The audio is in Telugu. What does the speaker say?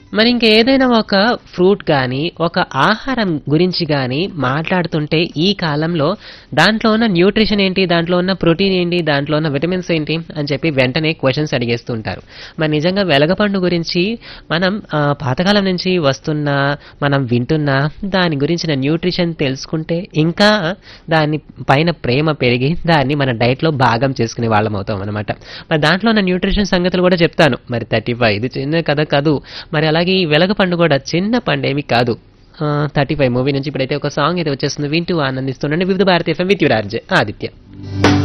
మరి ఇంకేదైనా ఒక ఫ్రూట్ కానీ ఒక ఆహారం గురించి కానీ మాట్లాడుతుంటే ఈ కాలంలో దాంట్లో ఉన్న న్యూట్రిషన్ ఏంటి దాంట్లో ఉన్న ప్రోటీన్ ఏంటి దాంట్లో ఉన్న విటమిన్స్ ఏంటి అని చెప్పి వెంటనే క్వశ్చన్స్ అడిగేస్తుంటారు మరి నిజంగా వెలగపండు గురించి మనం ఆ, పాతకాలం నుంచి వస్తున్న మనం వింటున్న దాని గురించిన న్యూట్రిషన్ తెలుసుకుంటే ఇంకా దాని పైన ప్రేమ పెరిగి దాన్ని మన డైట్లో భాగం చేసుకునే వాళ్ళం అవుతాం అనమాట మరి దాంట్లో ఉన్న న్యూట్రిషన్ సంగతులు కూడా చెప్తాను మరి థర్టీ ఫైవ్ ఇది చిన్న కథ కాదు మరి అలాగే ఈ వెలగ పండు కూడా చిన్న పండేమి కాదు థర్టీ ఫైవ్ మూవీ నుంచి ఇప్పుడైతే ఒక సాంగ్ అయితే వచ్చేస్తుంది వింటూ ఆనందిస్తుండండి Vividh Bharatiya FM with your RJ Aditya